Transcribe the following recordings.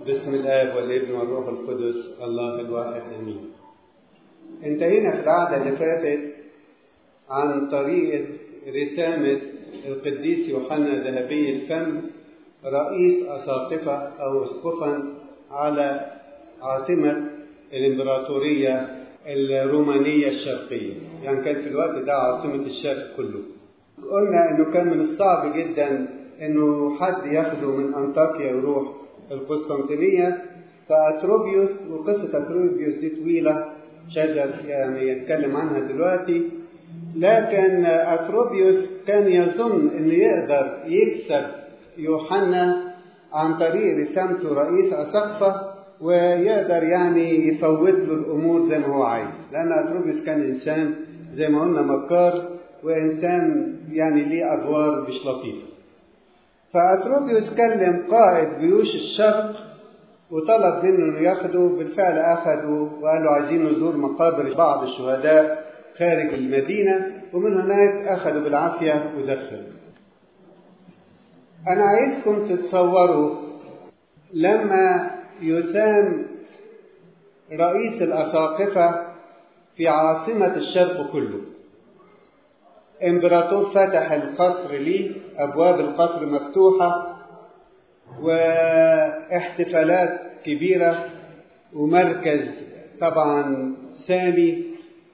بسم الآب والابن والروح القدس الله الواحد آمين. انتهينا في القعدة اللي فاتت عن طريقة رسامة القديس يوحنا ذهبي الفم رئيس أساقفة أو أسقفا على عاصمة الإمبراطورية الرومانية الشرقية يعني كان في الوقت ده عاصمة الشرق كله قلنا انه كان من الصعب جدا انه حد ياخده من انطاكيا ويروح القسطنطينية فأتروبيوس وقصة أتروبيوس دي طويلة مش يعني يتكلم عنها دلوقتي لكن أتروبيوس كان يظن انه يقدر يكسب يوحنا عن طريق رسامته رئيس أسقفة ويقدر يعني يفوت له الامور زي ما هو عايز لان اتروبيوس كان انسان زي ما قلنا مكار وانسان يعني ليه ادوار مش لطيفه فاتروبيوس كلم قائد جيوش الشرق وطلب منه انه ياخده بالفعل اخده وقال له عايزين نزور مقابر بعض الشهداء خارج المدينه ومن هناك اخذوا بالعافيه ودخلوا انا عايزكم تتصوروا لما يسام رئيس الأساقفة في عاصمة الشرق كله إمبراطور فتح القصر ليه أبواب القصر مفتوحة واحتفالات كبيرة ومركز طبعا سامي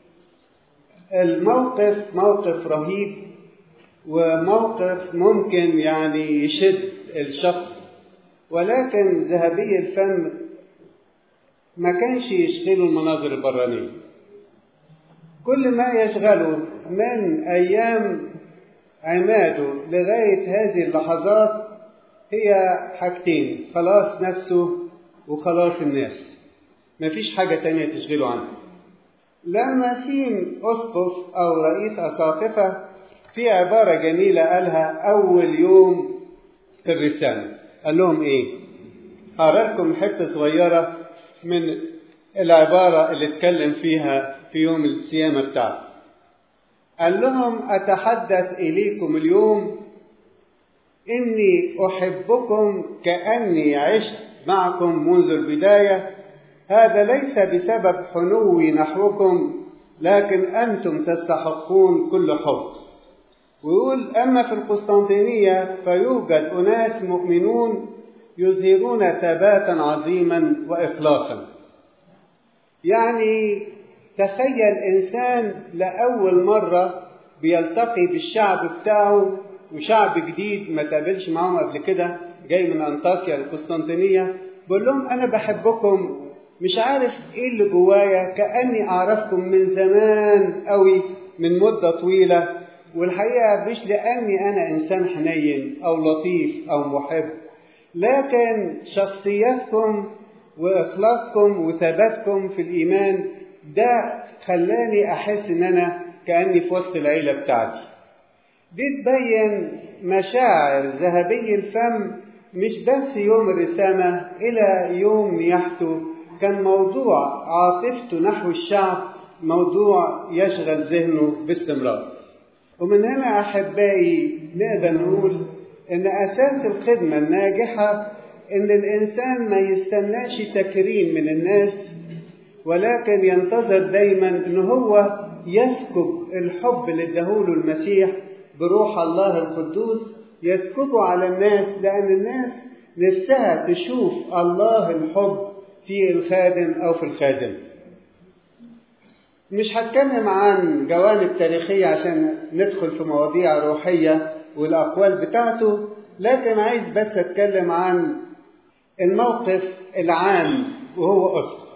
الموقف موقف رهيب وموقف ممكن يعني يشد الشخص ولكن ذهبي الفم ما كانش يشغله المناظر البرانية كل ما يشغله من أيام عماده لغاية هذه اللحظات هي حاجتين خلاص نفسه وخلاص الناس مفيش حاجة تانية تشغله عنه لما سيم أسقف أو رئيس أساقفة في عبارة جميلة قالها أول يوم في الرسالة قال لهم ايه هقرا لكم حته صغيره من العباره اللي اتكلم فيها في يوم الصيامه بتاعته قال لهم اتحدث اليكم اليوم اني احبكم كاني عشت معكم منذ البدايه هذا ليس بسبب حنوي نحوكم لكن انتم تستحقون كل حب ويقول أما في القسطنطينية فيوجد أناس مؤمنون يظهرون ثباتا عظيما وإخلاصا يعني تخيل إنسان لأول مرة بيلتقي بالشعب بتاعه وشعب جديد ما تقابلش معاهم قبل كده جاي من أنطاكيا القسطنطينية بقول لهم أنا بحبكم مش عارف إيه اللي جوايا كأني أعرفكم من زمان قوي من مدة طويلة والحقيقة مش لأني أنا إنسان حنين أو لطيف أو محب لكن شخصيتكم وإخلاصكم وثباتكم في الإيمان ده خلاني أحس إن أنا كأني في وسط العيلة بتاعتي دي تبين مشاعر ذهبي الفم مش بس يوم الرسامة إلى يوم نياحته كان موضوع عاطفته نحو الشعب موضوع يشغل ذهنه باستمرار ومن هنا أحبائي نقدر نقول إن أساس الخدمة الناجحة إن الإنسان ما يستناش تكريم من الناس ولكن ينتظر دايما إن هو يسكب الحب اللي اداهوله المسيح بروح الله القدوس يسكبه على الناس لأن الناس نفسها تشوف الله الحب في الخادم أو في الخادم مش هتكلم عن جوانب تاريخية عشان ندخل في مواضيع روحية والأقوال بتاعته لكن عايز بس أتكلم عن الموقف العام وهو أسقف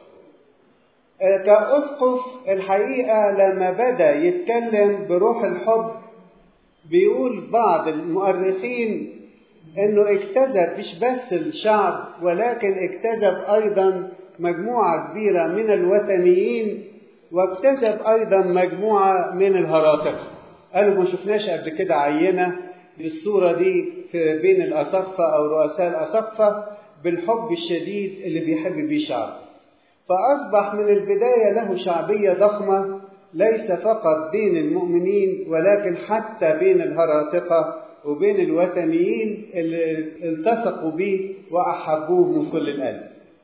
كأسقف الحقيقة لما بدأ يتكلم بروح الحب بيقول بعض المؤرخين انه اجتذب مش بس الشعب ولكن اجتذب ايضا مجموعة كبيرة من الوثنيين واكتسب ايضا مجموعه من الهراطقه قالوا ما شفناش قبل كده عينه بالصوره دي في بين الاسقفه او رؤساء الاسقفه بالحب الشديد اللي بيحب بيه شعب فاصبح من البدايه له شعبيه ضخمه ليس فقط بين المؤمنين ولكن حتى بين الهراطقه وبين الوثنيين اللي التصقوا به وأحبوه من كل القلب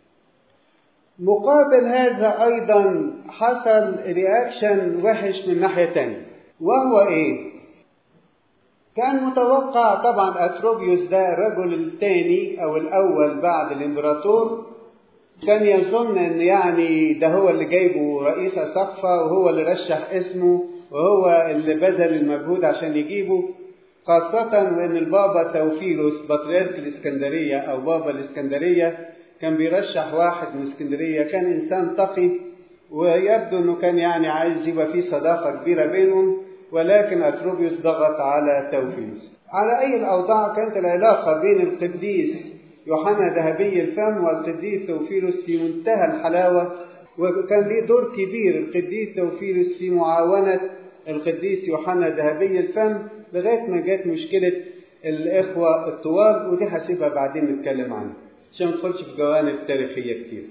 مقابل هذا أيضا حصل رياكشن وحش من ناحية تانية وهو إيه؟ كان متوقع طبعا أتروبيوس ده الرجل الثاني أو الأول بعد الإمبراطور كان يظن ان يعني ده هو اللي جايبه رئيس سقفة وهو اللي رشح اسمه وهو اللي بذل المجهود عشان يجيبه خاصة وان البابا توفيلوس بطريرك الاسكندرية او بابا الاسكندرية كان بيرشح واحد من اسكندرية كان انسان تقي ويبدو انه كان يعني عايز يبقى في صداقة كبيرة بينهم ولكن اتروبيوس ضغط على توفيلوس على اي الاوضاع كانت العلاقة بين القديس يوحنا ذهبي الفم والقديس توفيلوس في منتهى الحلاوة وكان ليه دور كبير القديس توفيلوس في معاونة القديس يوحنا ذهبي الفم لغاية ما جت مشكلة الإخوة الطوال ودي هسيبها بعدين نتكلم عنها عشان ما ندخلش في جوانب تاريخية كتير.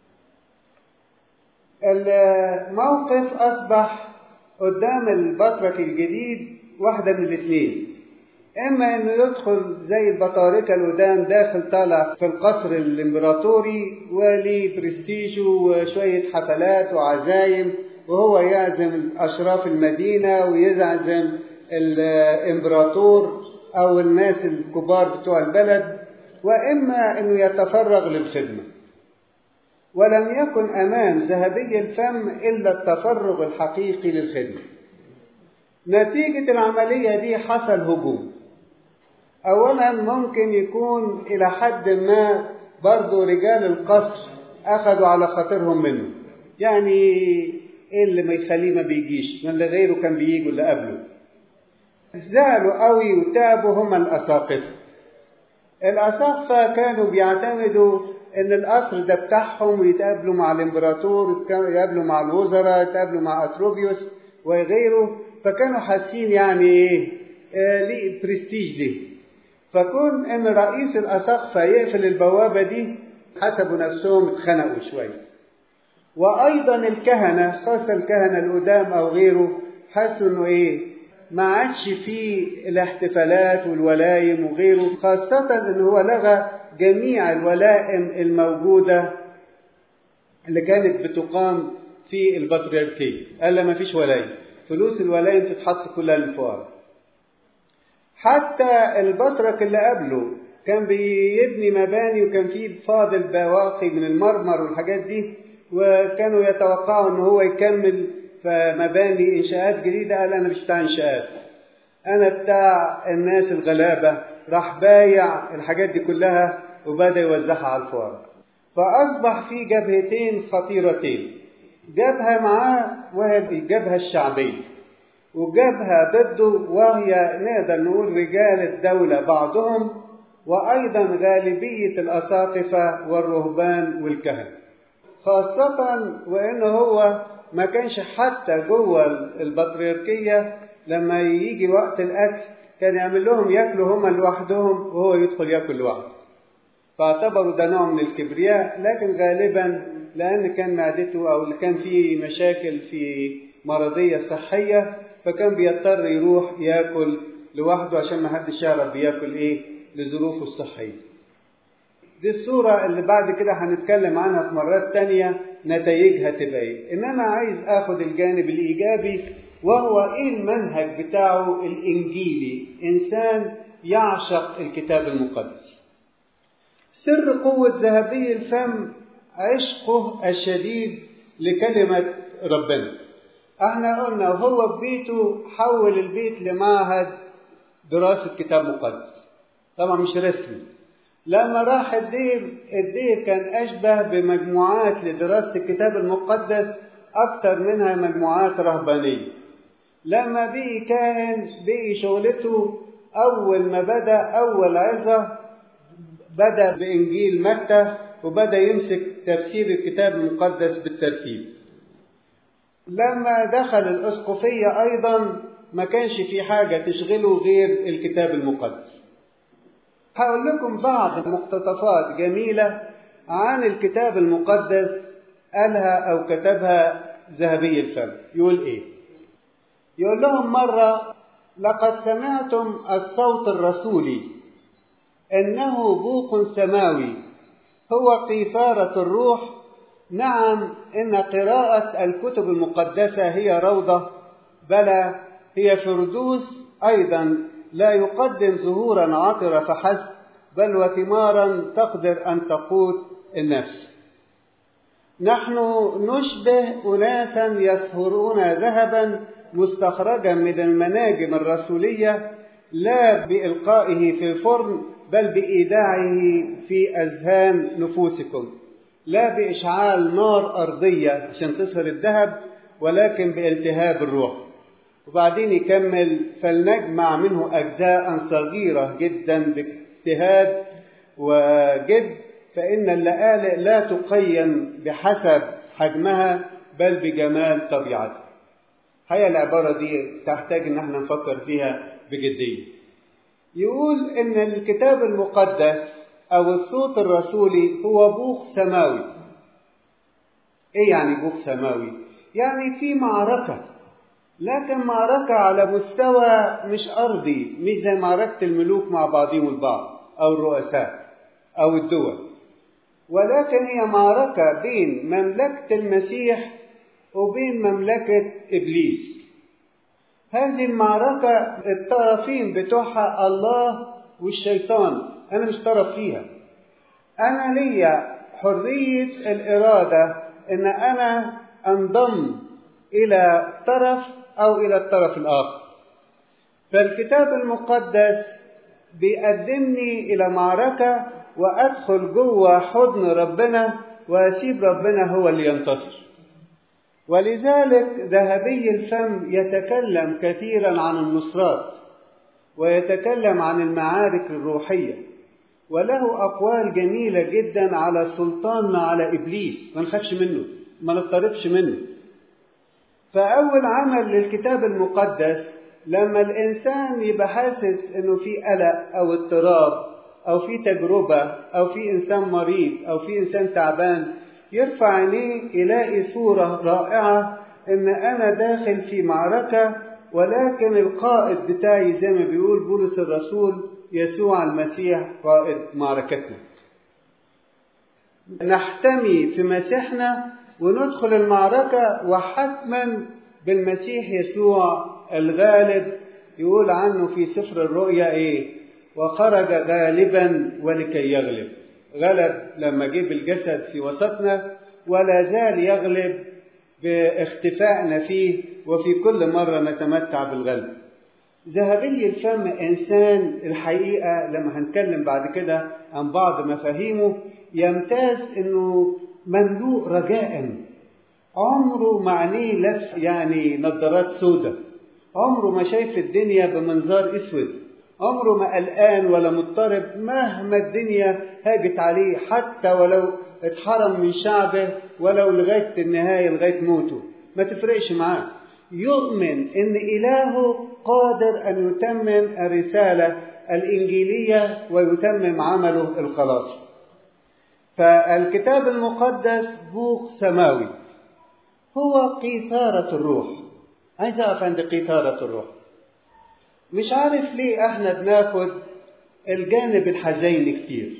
الموقف أصبح قدام البطرك الجديد واحدة من الاثنين اما انه يدخل زي البطاركه القدام داخل طالع في القصر الامبراطوري وليه برستيجه وشويه حفلات وعزايم وهو يعزم اشراف المدينه ويعزم الامبراطور او الناس الكبار بتوع البلد واما انه يتفرغ للخدمه ولم يكن امام ذهبي الفم الا التفرغ الحقيقي للخدمه نتيجه العمليه دي حصل هجوم أولا ممكن يكون إلى حد ما برضو رجال القصر أخذوا على خاطرهم منه يعني إيه اللي ما يخليه ما بيجيش ما اللي غيره كان بيجوا اللي قبله زعلوا قوي وتعبوا هم الأساقفة الأساقفة كانوا بيعتمدوا إن القصر ده بتاعهم ويتقابلوا مع الإمبراطور يتقابلوا مع الوزراء يتقابلوا مع أتروبيوس وغيره فكانوا حاسين يعني إيه آه ليه برستيج ليه فكون ان رئيس الاساقفه يقفل البوابه دي حسبوا نفسهم اتخنقوا شويه وايضا الكهنه خاصه الكهنه القدام او غيره حسوا انه ايه ما عادش فيه الاحتفالات والولايم وغيره خاصة ان هو لغى جميع الولائم الموجودة اللي كانت بتقام في البطريركية قال ما فيش ولايم فلوس الولايم تتحط كلها للفقراء حتى البطرك اللي قبله كان بيبني مباني وكان فيه فاضل بواقي من المرمر والحاجات دي وكانوا يتوقعوا ان هو يكمل في مباني انشاءات جديده قال انا مش بتاع انشاءات انا بتاع الناس الغلابه راح بايع الحاجات دي كلها وبدا يوزعها على الفقراء فاصبح في جبهتين خطيرتين جبهه معاه وهي الجبهه الشعبيه وجبهة ضده وهي نقدر نقول رجال الدولة بعضهم وأيضا غالبية الأساقفة والرهبان والكهنة خاصة وإن هو ما كانش حتى جوه البطريركية لما يجي وقت الأكل كان يعمل لهم ياكلوا هما لوحدهم وهو يدخل ياكل لوحده فاعتبروا ده نوع من الكبرياء لكن غالبا لأن كان معدته أو كان فيه مشاكل في مرضية صحية فكان بيضطر يروح ياكل لوحده عشان ما حدش يعرف بياكل ايه لظروفه الصحية دي الصورة اللي بعد كده هنتكلم عنها في مرات تانية نتائجها تبقى ايه انما عايز اخد الجانب الايجابي وهو ايه المنهج بتاعه الانجيلي انسان يعشق الكتاب المقدس سر قوة ذهبي الفم عشقه الشديد لكلمة ربنا احنا قلنا وهو في بيته حول البيت لمعهد دراسة كتاب مقدس طبعا مش رسمي لما راح الدير الدير كان أشبه بمجموعات لدراسة الكتاب المقدس أكثر منها مجموعات رهبانية لما بقي كاهن بقي شغلته أول ما بدأ أول عظة بدأ بإنجيل متى وبدأ يمسك تفسير الكتاب المقدس بالترتيب لما دخل الأسقفية أيضا ما كانش في حاجة تشغله غير الكتاب المقدس هقول لكم بعض مقتطفات جميلة عن الكتاب المقدس قالها أو كتبها ذهبي الفم يقول إيه يقول لهم مرة لقد سمعتم الصوت الرسولي إنه بوق سماوي هو قيثارة الروح نعم إن قراءة الكتب المقدسة هي روضة بلى هي فردوس أيضا لا يقدم زهورا عطرة فحسب بل وثمارا تقدر أن تقود النفس نحن نشبه أناسا يصهرون ذهبا مستخرجا من المناجم الرسولية لا بإلقائه في الفرن بل بإيداعه في أذهان نفوسكم لا بإشعال نار أرضية عشان تصهر الذهب ولكن بالتهاب الروح وبعدين يكمل فلنجمع منه أجزاء صغيرة جدا باجتهاد وجد فإن اللآلئ لا تقيم بحسب حجمها بل بجمال طبيعتها هي العبارة دي تحتاج إن احنا نفكر فيها بجدية يقول إن الكتاب المقدس أو الصوت الرسولي هو بوق سماوي إيه يعني بوق سماوي؟ يعني في معركة لكن معركة على مستوى مش أرضي مش زي معركة الملوك مع بعضهم البعض أو الرؤساء أو الدول ولكن هي معركة بين مملكة المسيح وبين مملكة إبليس هذه المعركة الطرفين بتوعها الله والشيطان أنا مش طرف فيها أنا ليا حرية الإرادة إن أنا أنضم إلى طرف أو إلى الطرف الآخر فالكتاب المقدس بيقدمني إلى معركة وأدخل جوه حضن ربنا وأسيب ربنا هو اللي ينتصر ولذلك ذهبي الفم يتكلم كثيرا عن النصرات ويتكلم عن المعارك الروحية وله أقوال جميلة جدا على سلطاننا على إبليس ما نخافش منه ما نضطربش منه فأول عمل للكتاب المقدس لما الإنسان يبقى حاسس إنه في قلق أو اضطراب أو في تجربة أو في إنسان مريض أو في إنسان تعبان يرفع عينيه يلاقي صورة رائعة إن أنا داخل في معركة ولكن القائد بتاعي زي ما بيقول بولس الرسول يسوع المسيح قائد معركتنا. نحتمي في مسيحنا وندخل المعركة وحتما بالمسيح يسوع الغالب يقول عنه في سفر الرؤيا إيه؟ وخرج غالبا ولكي يغلب. غلب لما جيب الجسد في وسطنا ولا زال يغلب باختفائنا فيه وفي كل مرة نتمتع بالغلب ذهبي الفم إنسان الحقيقة لما هنتكلم بعد كده عن بعض مفاهيمه يمتاز إنه مملوء رجاء عمره معنيه لبس يعني نظارات سودة عمره ما شايف الدنيا بمنظار اسود عمره ما قلقان ولا مضطرب مهما الدنيا هاجت عليه حتى ولو اتحرم من شعبه ولو لغايه النهايه لغايه موته ما تفرقش معاه يؤمن ان الهه قادر ان يتمم الرساله الانجيليه ويتمم عمله الخلاص فالكتاب المقدس بوق سماوي هو قيثاره الروح عايز اقف عند قيثاره الروح مش عارف ليه احنا بناخد الجانب الحزين كتير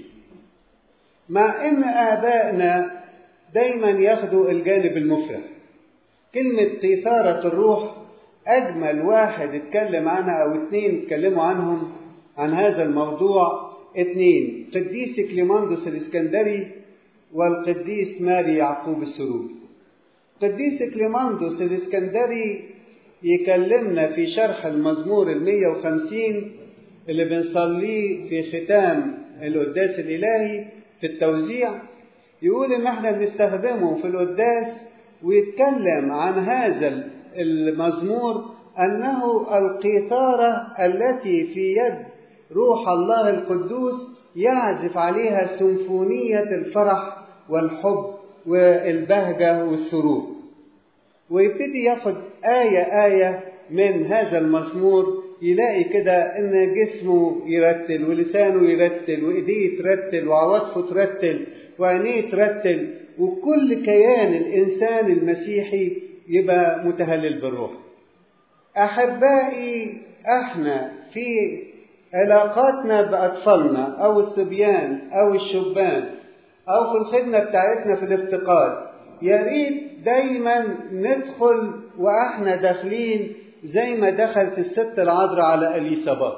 مع ان ابائنا دايما ياخدوا الجانب المفرح كلمة قيثارة الروح أجمل واحد اتكلم عنها أو اتنين اتكلموا عنهم عن هذا الموضوع اتنين قديس كليماندوس الإسكندري والقديس ماري يعقوب السرور قديس كليماندوس الإسكندري يكلمنا في شرح المزمور المية وخمسين اللي بنصليه في ختام القداس الإلهي في التوزيع يقول إن احنا بنستخدمه في القداس ويتكلم عن هذا المزمور أنه القيثارة التي في يد روح الله القدوس يعزف عليها سيمفونية الفرح والحب والبهجة والسرور ويبتدي ياخد آية آية من هذا المزمور يلاقي كده إن جسمه يرتل ولسانه يرتل وإيديه ترتل وعواطفه ترتل وعينيه ترتل وكل كيان الإنسان المسيحي يبقى متهلل بالروح أحبائي احنا في علاقاتنا بأطفالنا أو الصبيان أو الشبان أو في الخدمة بتاعتنا في الافتقاد يا ريت دايما ندخل وإحنا داخلين زي ما دخلت الست العذراء على أليصابات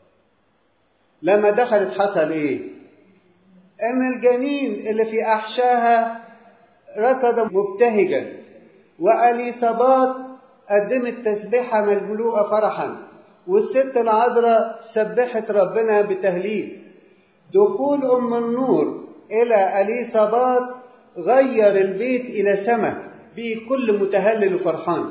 لما دخلت حصل إيه؟ إن الجنين اللي في أحشاها ركض مبتهجا وأليصابات قدمت تسبيحة مملوءة فرحا والست العذراء سبحت ربنا بتهليل دخول أم النور إلى أليصابات غير البيت إلى سماء بكل متهلل وفرحان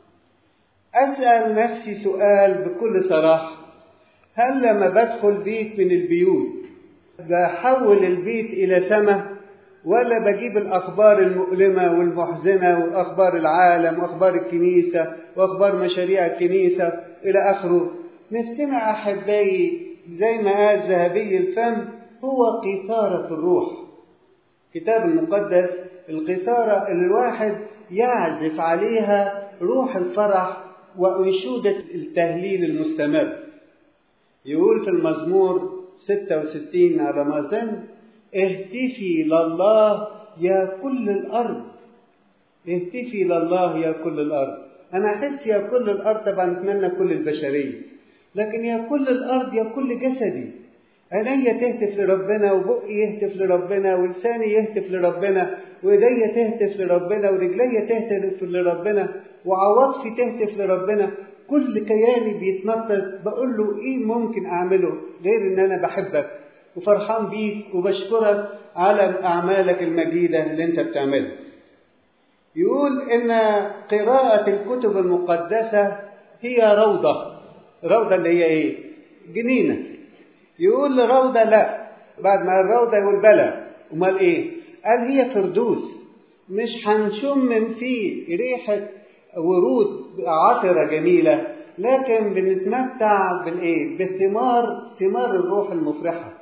أسأل نفسي سؤال بكل صراحة هل لما بدخل بيت من البيوت بحول البيت إلى سماء ولا بجيب الأخبار المؤلمة والمحزنة وأخبار العالم وأخبار الكنيسة وأخبار مشاريع الكنيسة إلى آخره نفسنا أحبائي زي ما قال ذهبي الفم هو قيثارة الروح كتاب المقدس القيثارة اللي الواحد يعزف عليها روح الفرح وأنشودة التهليل المستمر يقول في المزمور 66 على ما ظن اهتفي لله يا كل الأرض اهتفي لله يا كل الأرض أنا أحس يا كل الأرض طبعا أتمنى كل البشرية لكن يا كل الأرض يا كل جسدي عينيا تهتف لربنا وبقي يهتف لربنا ولساني يهتف لربنا وايديا تهتف لربنا ورجليا تهتف لربنا وعواطفي تهتف لربنا كل كياني بيتنطط بقول له ايه ممكن اعمله غير ان انا بحبك وفرحان بيك وبشكرك على اعمالك المجيده اللي انت بتعملها يقول ان قراءه الكتب المقدسه هي روضه روضه اللي هي ايه جنينه يقول روضه لا بعد ما الروضه يقول بلى امال ايه قال هي فردوس مش هنشم فيه ريحه ورود عطره جميله لكن بنتمتع بالايه بالثمار ثمار الروح المفرحه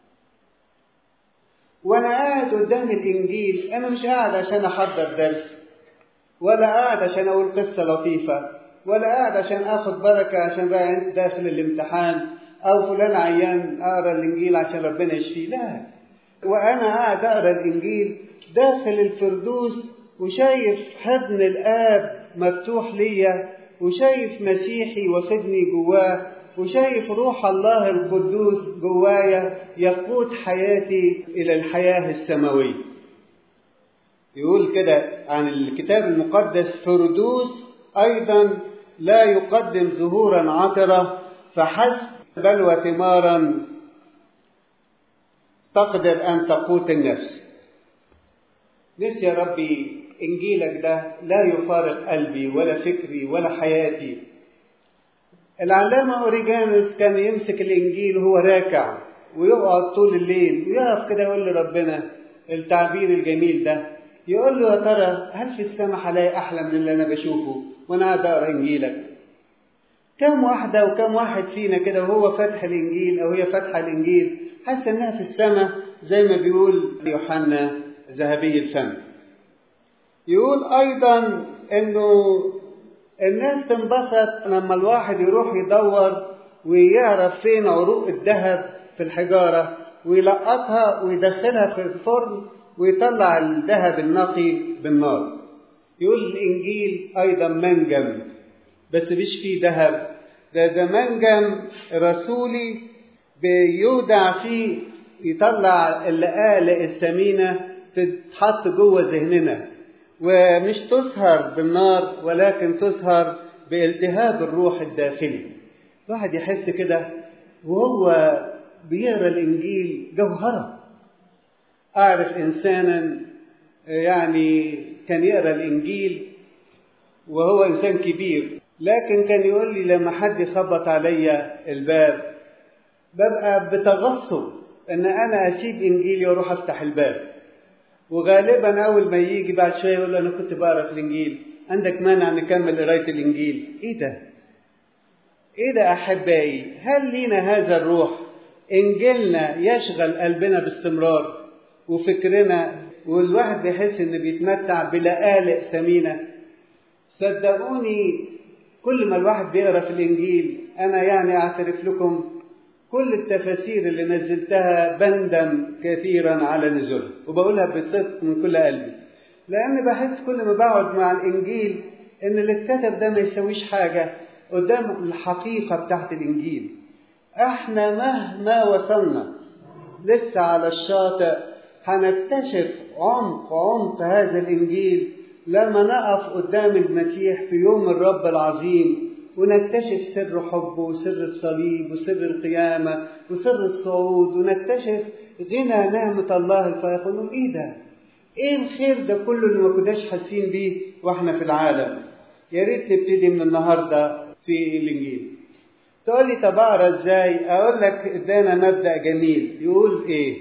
وانا قاعد قدام الانجيل انا مش قاعد عشان احضر درس ولا قاعد عشان اقول قصه لطيفه ولا قاعد عشان اخد بركه عشان بقى داخل الامتحان او فلان عيان اقرا الانجيل عشان ربنا يشفيه لا وانا قاعد اقرا الانجيل داخل الفردوس وشايف حضن الاب مفتوح ليا وشايف مسيحي واخدني جواه وشايف روح الله القدوس جوايا يقود حياتي الى الحياه السماويه يقول كده عن الكتاب المقدس فردوس ايضا لا يقدم زهورا عطره فحسب بل وثمارا تقدر ان تقوت النفس نفسي يا ربي انجيلك ده لا يفارق قلبي ولا فكري ولا حياتي العلامة أوريجانوس كان يمسك الإنجيل وهو راكع ويقعد طول الليل ويقف كده يقول لربنا التعبير الجميل ده يقول له يا ترى هل في السماء هلاقي أحلى من اللي أنا بشوفه وأنا قاعد أقرأ إنجيلك كم واحدة وكم واحد فينا كده وهو فاتح الإنجيل أو هي فاتحة الإنجيل حاسة إنها في السماء زي ما بيقول يوحنا ذهبي الفم يقول أيضا إنه الناس تنبسط لما الواحد يروح يدور ويعرف فين عروق الذهب في الحجارة ويلقطها ويدخلها في الفرن ويطلع الذهب النقي بالنار يقول الإنجيل أيضا منجم بس مش فيه ذهب ده ده منجم رسولي بيودع فيه يطلع اللقالق الثمينة تتحط جوه ذهننا ومش تسهر بالنار ولكن تسهر بالتهاب الروح الداخلي الواحد يحس كده وهو بيقرا الانجيل جوهره اعرف انسانا يعني كان يقرا الانجيل وهو انسان كبير لكن كان يقول لي لما حد يخبط عليا الباب ببقى بتغصب ان انا اسيب انجيلي واروح افتح الباب وغالبا اول ما يجي بعد شويه يقول له انا كنت بقرا في الانجيل عندك مانع نكمل قرايه الانجيل ايه ده ايه ده احبائي هل لينا هذا الروح انجيلنا يشغل قلبنا باستمرار وفكرنا والواحد بيحس انه بيتمتع بلقالق ثمينه صدقوني كل ما الواحد بيقرا في الانجيل أنا يعني أعترف لكم كل التفاسير اللي نزلتها بندم كثيرا على نزولها وبقولها بصدق من كل قلبي لأن بحس كل ما بقعد مع الإنجيل إن اللي اتكتب ده ما يسويش حاجة قدام الحقيقة بتاعت الإنجيل احنا مهما وصلنا لسه على الشاطئ هنكتشف عمق عمق هذا الإنجيل لما نقف قدام المسيح في يوم الرب العظيم ونكتشف سر حبه وسر الصليب وسر القيامة وسر الصعود ونكتشف غنى نعمة الله الفائق ونقول إيه ده؟ إيه الخير ده كله اللي ما كناش حاسين بيه وإحنا في العالم؟ يا ريت نبتدي من النهارده في الإنجيل. تقول لي طب أقرا إزاي؟ أقول لك إدانا مبدأ جميل يقول إيه؟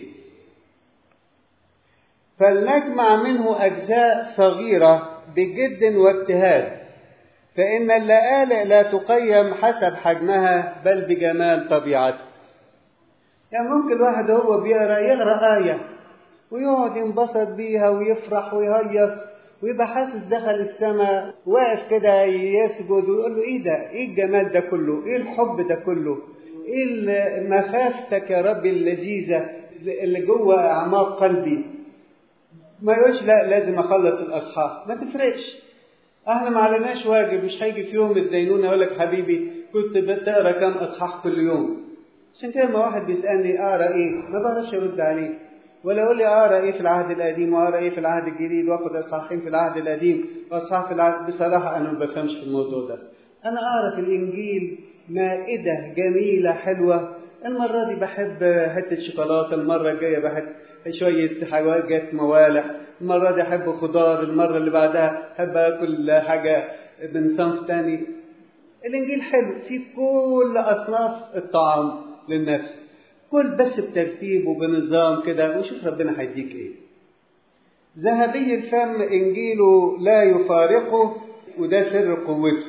فلنجمع منه أجزاء صغيرة بجد واجتهاد فإن اللآلئ لا تقيم حسب حجمها بل بجمال طبيعتها يعني ممكن الواحد هو بيقرا يقرا آية ويقعد ينبسط بيها ويفرح ويهيص ويبقى حاسس دخل السماء واقف كده يسجد ويقول له ايه ده؟ ايه الجمال ده كله؟ ايه الحب ده كله؟ ايه مخافتك يا ربي اللذيذه اللي جوه اعماق قلبي؟ ما يقولش لا لازم اخلص الاصحاح، ما تفرقش. احنا ما عليناش واجب مش هيجي في يوم الدينونه يقول لك حبيبي كنت بتقرا كام اصحاح كل يوم. عشان كده لما واحد بيسالني اقرا ايه؟ ما بعرفش ارد عليه. ولا يقول لي اقرا ايه في العهد القديم واقرا ايه في العهد الجديد واخد اصحاحين في العهد القديم واصحاح في العهد بصراحه انا ما بفهمش في الموضوع ده. انا اقرا في الانجيل مائده جميله حلوه المره دي بحب حته شوكولاته المره الجايه بحب شويه حاجات موالح المره دي احب خضار المره اللي بعدها احب اكل حاجه من صنف تاني الانجيل حلو في كل اصناف الطعام للنفس كل بس بترتيب وبنظام كده وشوف ربنا هيديك ايه ذهبي الفم انجيله لا يفارقه وده سر قوته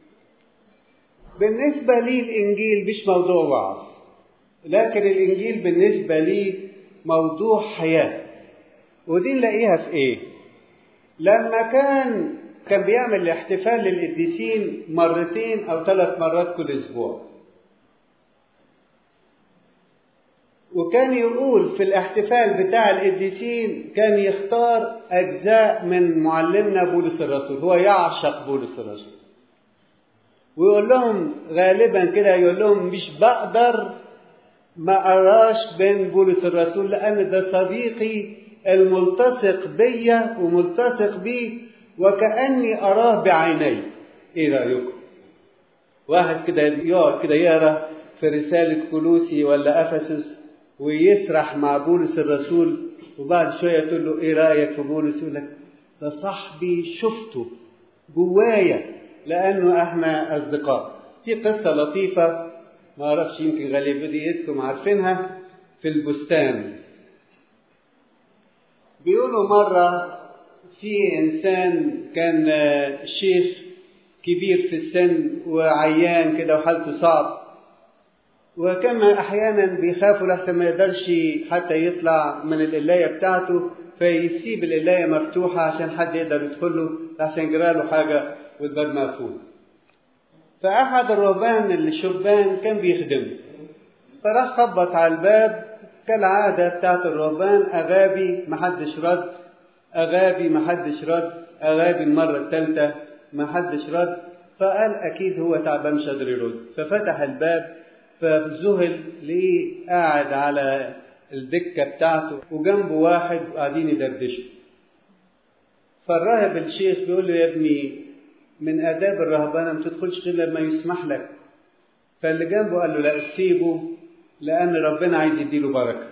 بالنسبة لي الإنجيل مش موضوع وعظ لكن الإنجيل بالنسبة لي موضوع حياة ودي نلاقيها في إيه؟ لما كان كان بيعمل الاحتفال للقديسين مرتين أو ثلاث مرات كل أسبوع وكان يقول في الاحتفال بتاع القديسين كان يختار أجزاء من معلمنا بولس الرسول هو يعشق بولس الرسول ويقول لهم غالبا كده يقول لهم مش بقدر ما أراش بين بولس الرسول لأن ده صديقي الملتصق بيا وملتصق بيه وكأني أراه بعيني إيه رأيكم؟ واحد كده يقعد كده يقرا في رسالة كولوسي ولا أفسس ويسرح مع بولس الرسول وبعد شوية تقول له إيه رأيك في بولس؟ يقول لك ده صاحبي شفته جوايا لأنه إحنا أصدقاء. في قصة لطيفة ما أعرفش يمكن غالبيتكم عارفينها في البستان. بيقولوا مرة في إنسان كان شيخ كبير في السن وعيان كده وحالته صعب وكما احيانا بيخافوا لحسن ما يقدرش حتى يطلع من القلايه بتاعته فيسيب القلايه مفتوحه عشان حد يقدر يدخل له لحسن يجرى له حاجه والباب مقفول. فاحد الرهبان الشبان كان بيخدمه فراح خبط على الباب كالعاده بتاعت الرهبان اغابي محدش رد اغابي محدش رد اغابي المره الثالثه محدش رد فقال اكيد هو تعبان مش قادر يرد ففتح الباب فذهل ليه قاعد على الدكة بتاعته وجنبه واحد قاعدين يدردشوا فالراهب الشيخ بيقول له يا ابني من آداب الرهبانة ما تدخلش غير لما يسمح لك فاللي جنبه قال له لا سيبه لأن ربنا عايز يديله بركة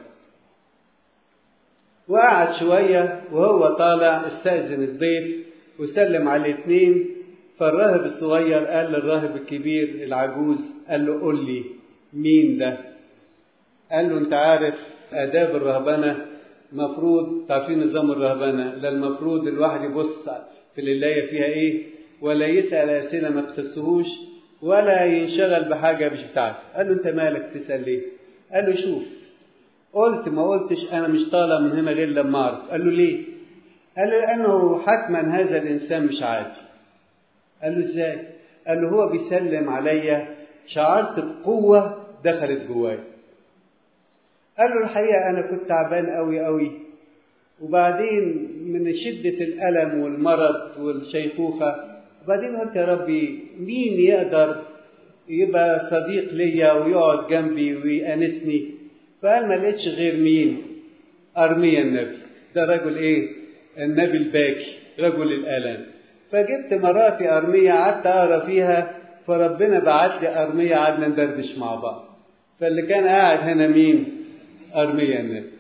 وقعد شوية وهو طالع استأذن الضيف وسلم على الاثنين فالراهب الصغير قال للراهب الكبير العجوز قال له قول لي مين ده قال له انت عارف اداب الرهبنه مفروض تعرفين نظام الرهبنه لا المفروض الواحد يبص في الولايه فيها ايه ولا يسال اسئله ما تخصهوش ولا ينشغل بحاجه مش بتاعته قال له انت مالك تسال ليه قال له شوف قلت ما قلتش انا مش طالع من هنا غير لما اعرف قال له ليه قال له لانه حتما هذا الانسان مش عادي قال له ازاي قال له هو بيسلم عليا شعرت بقوة دخلت جواي قال له الحقيقة أنا كنت تعبان قوي قوي وبعدين من شدة الألم والمرض والشيخوخة وبعدين قلت يا ربي مين يقدر يبقى صديق ليا ويقعد جنبي ويأنسني فقال ما لقيتش غير مين أرميا النبي ده رجل إيه النبي الباكي رجل الآلام فجبت مراتي أرمية قعدت أقرا فيها فربنا بعت لي أرمية قعدنا ندردش مع بعض فاللي كان قاعد هنا مين أرميا النبي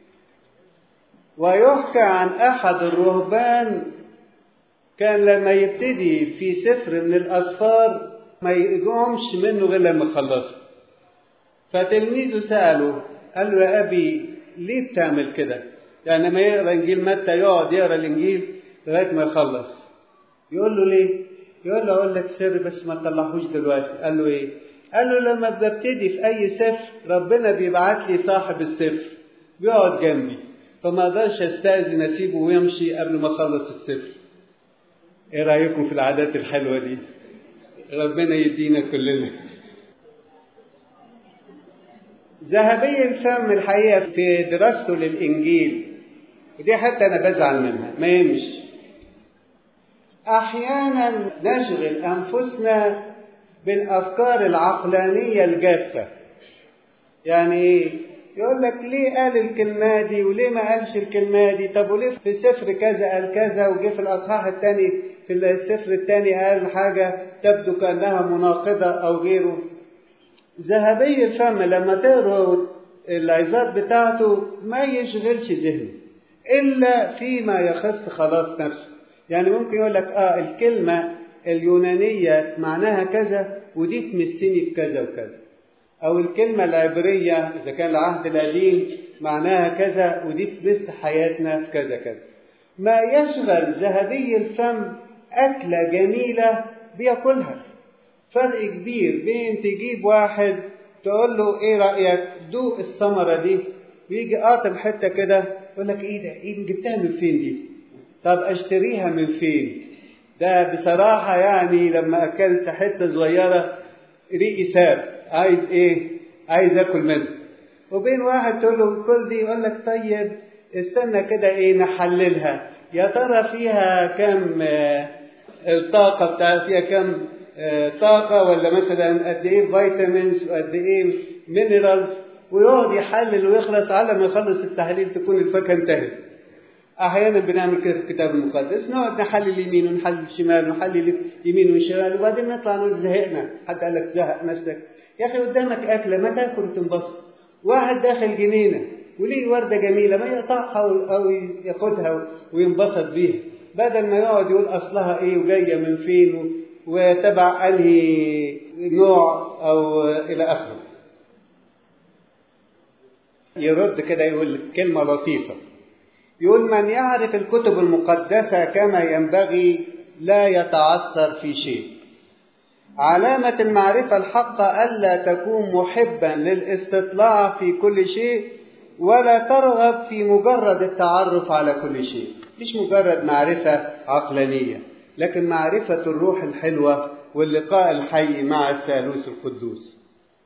ويحكى عن أحد الرهبان كان لما يبتدي في سفر من الأسفار ما يقومش منه غير لما يخلصه فتلميذه سأله قال له يا أبي ليه بتعمل كده؟ يعني لما يقرا إنجيل متى يقعد يقرا الإنجيل لغاية ما يخلص يقول له ليه؟ يقول له أقول لك سر بس ما تطلعهوش دلوقتي قال له إيه؟ قال له لما ببتدي في أي سفر ربنا بيبعت لي صاحب السفر بيقعد جنبي فما اقدرش استاذن اسيبه ويمشي قبل ما اخلص السفر ايه رايكم في العادات الحلوه دي ربنا يدينا كلنا ذهبي الفم الحقيقه في دراسته للانجيل ودي حتى انا بزعل منها ما يمشي احيانا نشغل انفسنا بالافكار العقلانيه الجافه يعني ايه يقول لك ليه قال الكلمة دي وليه ما قالش الكلمة دي طب وليه في سفر كذا قال كذا وجه في الأصحاح الثاني في السفر الثاني قال حاجة تبدو كأنها مناقضة أو غيره ذهبي الفم لما تقروا العظات بتاعته ما يشغلش ذهنه إلا فيما يخص خلاص نفسه يعني ممكن يقول لك آه الكلمة اليونانية معناها كذا ودي تمسني بكذا وكذا أو الكلمة العبرية إذا كان العهد القديم معناها كذا ودي تمس حياتنا في كذا كذا. ما يشغل ذهبي الفم أكلة جميلة بياكلها. فرق كبير بين تجيب واحد تقول له إيه رأيك؟ دوق الثمرة دي ويجي قاطم حتة كده يقول لك إيه ده؟ إيه جبتها من فين دي؟ طب أشتريها من فين؟ ده بصراحة يعني لما أكلت حتة صغيرة ريقي ساب عايز ايه عايز اكل منه وبين واحد تقول له كل دي يقول لك طيب استنى كده ايه نحللها يا ترى فيها كم آه الطاقة بتاع فيها كم آه طاقة ولا مثلا قد ايه فيتامينز وقد ايه مينرالز ويقعد يحلل ويخلص على ما يخلص التحليل تكون الفاكهة انتهت احيانا بنعمل كده في الكتاب المقدس نقعد نحلل يمين ونحلل شمال ونحلل يمين وشمال وبعدين نطلع نقول زهقنا حد قال لك زهق نفسك يا اخي قدامك اكله ما تاكل وتنبسط واحد داخل جنينه وليه ورده جميله ما يقطعها او ياخدها وينبسط بيها بدل ما يقعد يقول اصلها ايه وجايه من فين وتبع انهي نوع او الى اخره يرد كده يقول كلمه لطيفه يقول من يعرف الكتب المقدسه كما ينبغي لا يتعثر في شيء علامة المعرفة الحقة ألا تكون محبا للاستطلاع في كل شيء ولا ترغب في مجرد التعرف على كل شيء مش مجرد معرفة عقلانية لكن معرفة الروح الحلوة واللقاء الحي مع الثالوث القدوس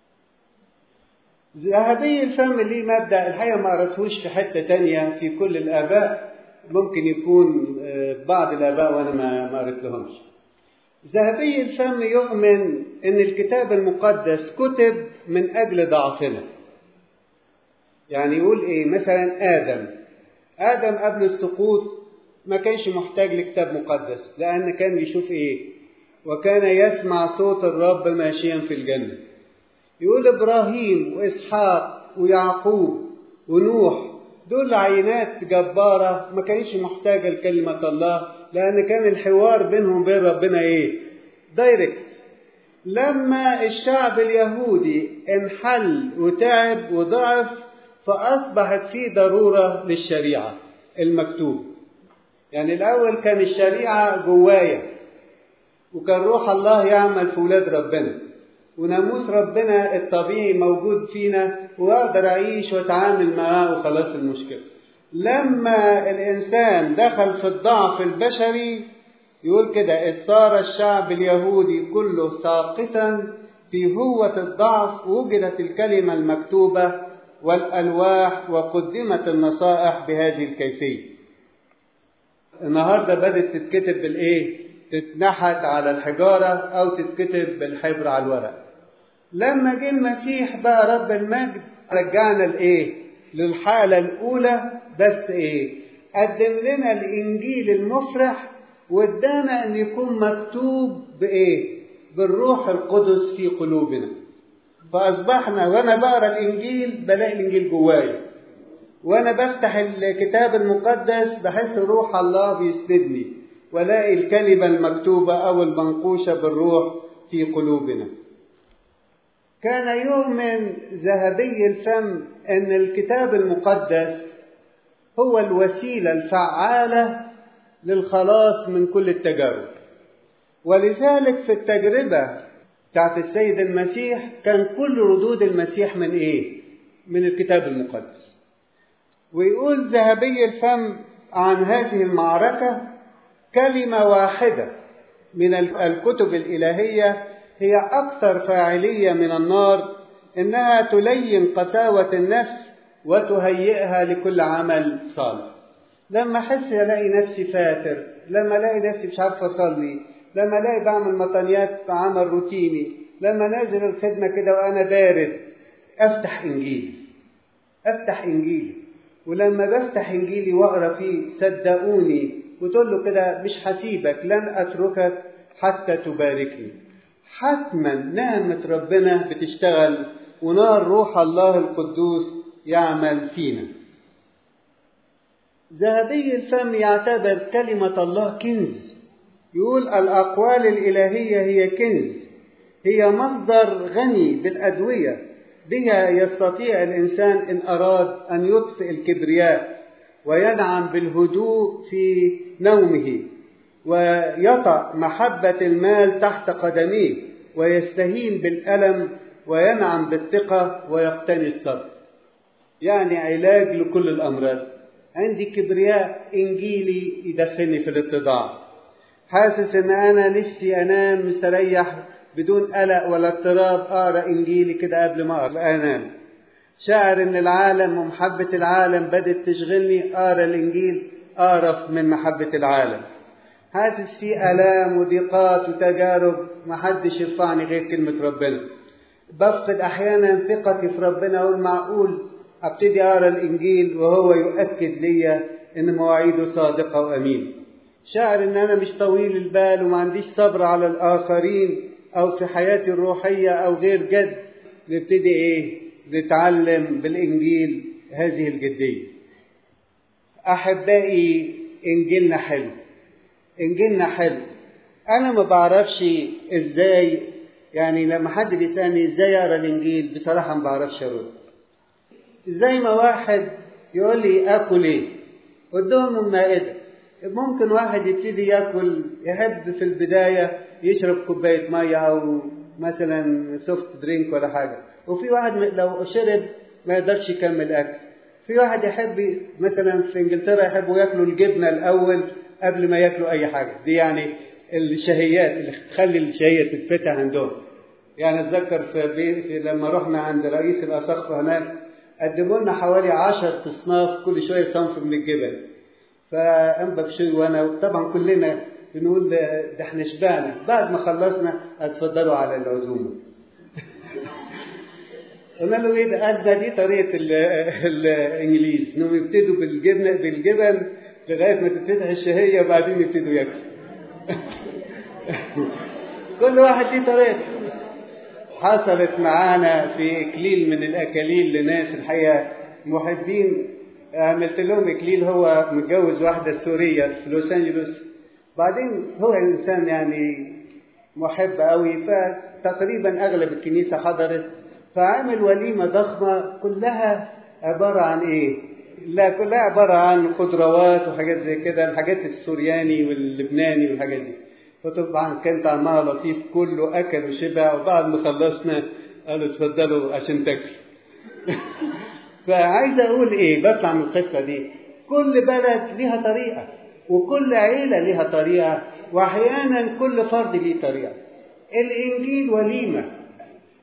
ذهبي الفم ليه مبدأ الحقيقة ما قرأتهوش في حتة تانية في كل الآباء ممكن يكون بعض الآباء وأنا ما قريت لهمش ذهبي الفم يؤمن ان الكتاب المقدس كتب من اجل ضعفنا يعني يقول ايه مثلا ادم ادم قبل السقوط ما كانش محتاج لكتاب مقدس لان كان بيشوف ايه وكان يسمع صوت الرب ماشيا في الجنه يقول ابراهيم واسحاق ويعقوب ونوح دول عينات جباره ما كانش محتاجه لكلمه الله لأن كان الحوار بينهم وبين ربنا إيه؟ دايركت. لما الشعب اليهودي انحل وتعب وضعف فأصبحت في ضرورة للشريعة المكتوب. يعني الأول كان الشريعة جوايا وكان روح الله يعمل في ولاد ربنا وناموس ربنا الطبيعي موجود فينا وأقدر أعيش وأتعامل معاه وخلاص المشكلة. لما الإنسان دخل في الضعف البشري يقول كده إذ صار الشعب اليهودي كله ساقطا في هوة الضعف وجدت الكلمة المكتوبة والألواح وقدمت النصائح بهذه الكيفية النهاردة بدأت تتكتب بالإيه؟ تتنحت على الحجارة أو تتكتب بالحبر على الورق لما جه المسيح بقى رب المجد رجعنا لإيه؟ للحالة الأولى بس إيه؟ قدم لنا الإنجيل المفرح وادانا أن يكون مكتوب بإيه؟ بالروح القدس في قلوبنا فأصبحنا وأنا بقرأ الإنجيل بلاقي الإنجيل جوايا وأنا بفتح الكتاب المقدس بحس روح الله بيسندني ولاقي الكلمة المكتوبة أو المنقوشة بالروح في قلوبنا كان يؤمن ذهبي الفم أن الكتاب المقدس هو الوسيلة الفعالة للخلاص من كل التجارب ولذلك في التجربة بتاعت السيد المسيح كان كل ردود المسيح من ايه؟ من الكتاب المقدس. ويقول ذهبي الفم عن هذه المعركة كلمة واحدة من الكتب الإلهية هي أكثر فاعلية من النار إنها تلين قساوة النفس وتهيئها لكل عمل صالح. لما أحس ألاقي نفسي فاتر، لما ألاقي نفسي مش عارف أصلي، لما الاقي بعمل مطنيات في عمل روتيني لما نازل الخدمه كده وانا بارد افتح انجيلي افتح انجيلي ولما بفتح انجيلي واقرا فيه صدقوني وتقول له كده مش هسيبك لن اتركك حتى تباركني حتما نعمة ربنا بتشتغل ونار روح الله القدوس يعمل فينا ذهبي الفم يعتبر كلمة الله كنز يقول الأقوال الإلهية هي كنز هي مصدر غني بالأدوية بها يستطيع الإنسان إن أراد أن يطفئ الكبرياء وينعم بالهدوء في نومه ويطأ محبة المال تحت قدميه ويستهين بالألم وينعم بالثقة ويقتني الصبر يعني علاج لكل الأمراض عندي كبرياء إنجيلي يدخلني في الاتضاع حاسس ان انا نفسي انام مستريح بدون قلق ولا اضطراب اقرا انجيلي كده قبل ما انام شاعر ان العالم ومحبه العالم بدات تشغلني اقرا الانجيل اقرف من محبه العالم حاسس في الام وضيقات وتجارب محدش يرفعني غير كلمه ربنا بفقد احيانا ثقتي في ربنا اقول معقول ابتدي اقرا الانجيل وهو يؤكد لي ان مواعيده صادقه وامينه شاعر ان انا مش طويل البال وما عنديش صبر على الاخرين او في حياتي الروحيه او غير جد نبتدي ايه نتعلم بالانجيل هذه الجديه احبائي انجيلنا حلو انجيلنا حلو انا ما بعرفش ازاي يعني لما حد بيسالني ازاي اقرا الانجيل بصراحه ما بعرفش ارد زي ما واحد يقول لي اكل ايه قدام المائده ممكن واحد يبتدي ياكل يحب في البدايه يشرب كوبايه ميه او مثلا سوفت درينك ولا حاجه وفي واحد لو شرب ما يقدرش يكمل اكل في واحد يحب مثلا في انجلترا يحبوا ياكلوا الجبنه الاول قبل ما ياكلوا اي حاجه دي يعني الشهيات اللي تخلي الشهيه تتفتح عندهم يعني اتذكر في, بي في لما رحنا عند رئيس الاساقفه هناك قدموا لنا حوالي 10 اصناف كل شويه صنف من الجبن فانبا بشوي وانا طبعا كلنا بنقول ده, ده احنا شبعنا بعد ما خلصنا اتفضلوا على العزومه قلنا له ايه ده قال ده دي طريقه الانجليز انهم يبتدوا بالجبن بالجبن لغايه ما تتفتح الشهيه وبعدين يبتدوا ياكلوا كل واحد دي طريقته حصلت معانا في اكليل من الاكاليل لناس الحقيقه محبين عملت لهم اكليل هو متجوز واحده سوريه في لوس انجلوس بعدين هو انسان يعني محب قوي فتقريبا اغلب الكنيسه حضرت فعمل وليمه ضخمه كلها عباره عن ايه؟ لا كلها عباره عن خضروات وحاجات زي كده الحاجات السورياني واللبناني والحاجات دي فطبعا كان طعمها لطيف كله اكل وشبع وبعد ما خلصنا قالوا اتفضلوا عشان تاكلوا فعايز اقول ايه بطلع من القصه دي كل بلد ليها طريقه وكل عيله ليها طريقه واحيانا كل فرد ليه طريقه الانجيل وليمه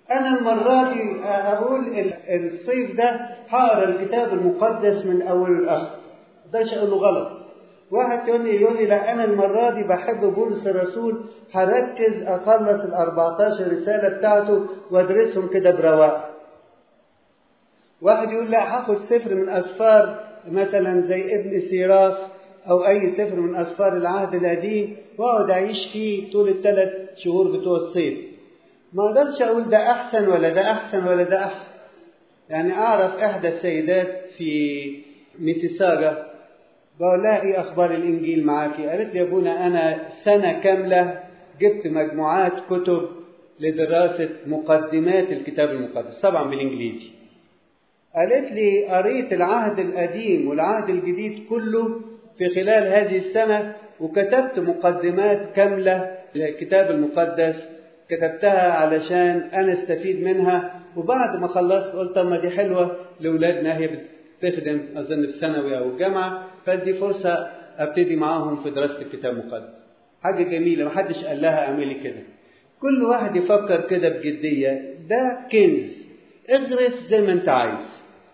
أنا المرة دي أقول الصيف ده هقرا الكتاب المقدس من أول لآخر ده أقول له غلط واحد يقول لي يقول لي لا أنا المرة دي بحب بولس الرسول هركز أخلص ال 14 رسالة بتاعته وأدرسهم كده برواق واحد يقول لا هاخد سفر من أسفار مثلا زي ابن سيراس أو أي سفر من أسفار العهد القديم وأقعد أعيش فيه طول الثلاث شهور بتوع الصيف ما أقدرش أقول ده أحسن ولا ده أحسن ولا ده أحسن يعني أعرف إحدى السيدات في ميسيساجا بقول لها إيه أخبار الإنجيل معاكي؟ قالت لي يا أبونا أنا سنة كاملة جبت مجموعات كتب لدراسة مقدمات الكتاب المقدس طبعا بالإنجليزي قالت لي قريت العهد القديم والعهد الجديد كله في خلال هذه السنة وكتبت مقدمات كاملة للكتاب المقدس كتبتها علشان أنا استفيد منها وبعد ما خلصت قلت طب ما دي حلوة لأولادنا هي بتخدم أظن في ثانوي أو الجامعة فدي فرصة أبتدي معاهم في دراسة الكتاب المقدس حاجة جميلة محدش قال لها اعملي كده كل واحد يفكر كده بجدية ده كنز اغرس زي ما انت عايز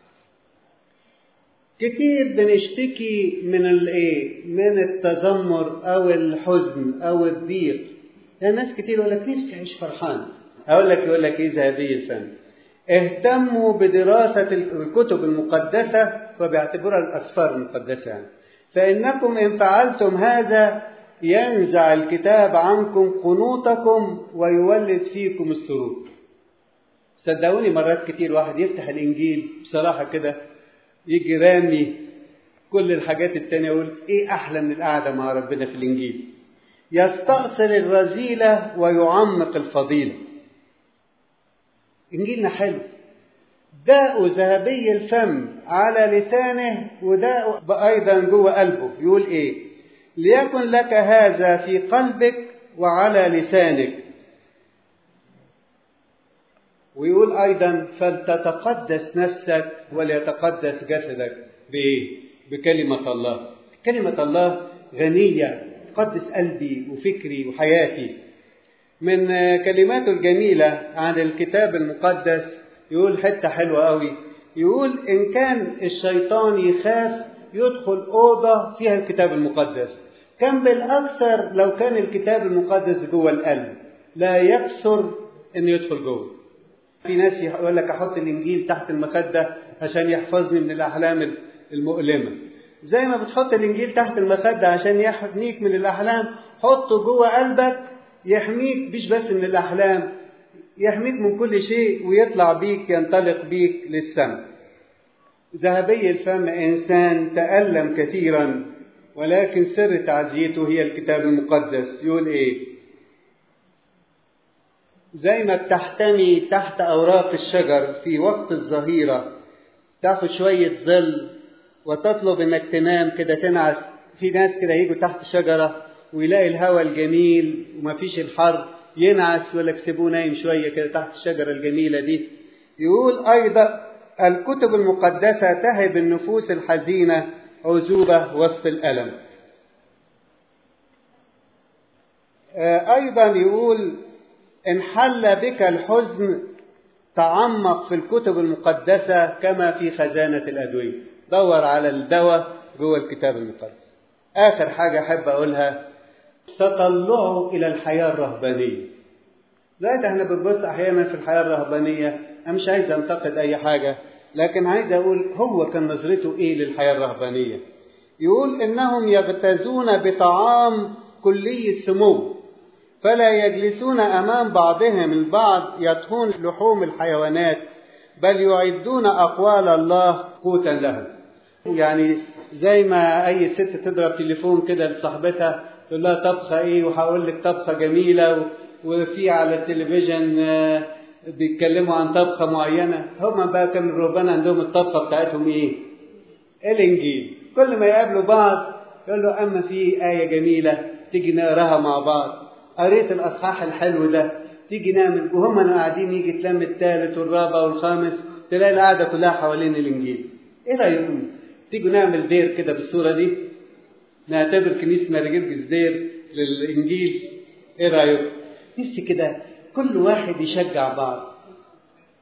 كتير بنشتكي من الايه من التذمر او الحزن او الضيق يعني ناس كتير يقول لك نفسي اعيش فرحان اقول لك يقول لك ايه ذهبي الفن اهتموا بدراسة الكتب المقدسة وبيعتبرها الأسفار المقدسة يعني. فإنكم إن فعلتم هذا ينزع الكتاب عنكم قنوطكم ويولد فيكم السرور صدقوني مرات كتير واحد يفتح الإنجيل بصراحة كده يجي رامي كل الحاجات التانية يقول إيه أحلى من القعدة مع ربنا في الإنجيل يستأصل الرذيلة ويعمق الفضيلة إنجيلنا حلو داء ذهبي الفم على لسانه وداء أيضا جوه قلبه يقول إيه ليكن لك هذا في قلبك وعلى لسانك ويقول أيضا فلتتقدس نفسك وليتقدس جسدك بإيه؟ بكلمة الله كلمة الله غنية تقدس قلبي وفكري وحياتي من كلماته الجميلة عن الكتاب المقدس يقول حتة حلوة قوي يقول إن كان الشيطان يخاف يدخل أوضة فيها الكتاب المقدس كان بالأكثر لو كان الكتاب المقدس جوه القلب لا يكسر إنه يدخل جوه في ناس يقول لك أحط الإنجيل تحت المخدة عشان يحفظني من الأحلام المؤلمة زي ما بتحط الإنجيل تحت المخدة عشان يحميك من الأحلام حطه جوه قلبك يحميك مش بس من الأحلام يحميك من كل شيء ويطلع بيك ينطلق بيك للسماء ذهبي الفم إنسان تألم كثيرا ولكن سر تعزيته هي الكتاب المقدس يقول إيه زي ما بتحتمي تحت أوراق الشجر في وقت الظهيرة تاخد شوية ظل وتطلب إنك تنام كده تنعس في ناس كده يجوا تحت شجرة ويلاقي الهواء الجميل ومفيش الحر ينعس ولا سيبوه نايم شوية كده تحت الشجرة الجميلة دي يقول أيضا الكتب المقدسة تهب النفوس الحزينة عزوبة وسط الألم أيضا يقول إن حل بك الحزن تعمق في الكتب المقدسة كما في خزانة الأدوية دور على الدواء جوه الكتاب المقدس آخر حاجة أحب أقولها تطلعوا إلى الحياة الرهبانية دلوقتي احنا بنبص أحيانا في الحياة الرهبانية أنا مش عايز أنتقد أي حاجة لكن عايز أقول هو كان نظرته إيه للحياة الرهبانية يقول إنهم يبتزون بطعام كلي السمو فلا يجلسون أمام بعضهم البعض يطهون لحوم الحيوانات بل يعدون أقوال الله قوتا لهم يعني زي ما أي ست تضرب تليفون كده لصاحبتها تقول لها طبخة إيه وهقول لك طبخة جميلة وفي على التلفزيون بيتكلموا عن طبخة معينة هم بقى كانوا الرهبان عندهم الطبخة بتاعتهم إيه؟ الإنجيل كل ما يقابلوا بعض يقول له أما في آية جميلة تيجي نقراها مع بعض قريت الأصحاح الحلو ده تيجي نعمل وهم قاعدين يجي تلم الثالث والرابع والخامس تلاقي القعدة كلها حوالين الإنجيل إيه رأيكم؟ تيجوا نعمل دير كده بالصورة دي نعتبر كنيسة مارجرجس دير للإنجيل إيه رأيكم؟ نفسي كده كل واحد يشجع بعض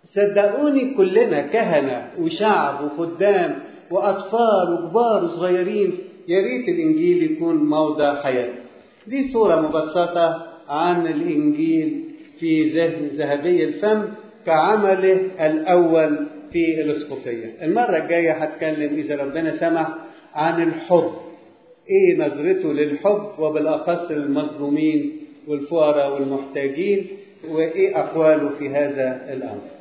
صدقوني كلنا كهنة وشعب وخدام وأطفال وكبار وصغيرين يا ريت الإنجيل يكون موضع حياة دي صورة مبسطة عن الإنجيل في ذهن ذهبي الفم كعمله الأول في الأسقفية المرة الجاية هتكلم إذا ربنا سمح عن الحب إيه نظرته للحب وبالأخص للمظلومين والفقراء والمحتاجين وإيه أقواله في هذا الأمر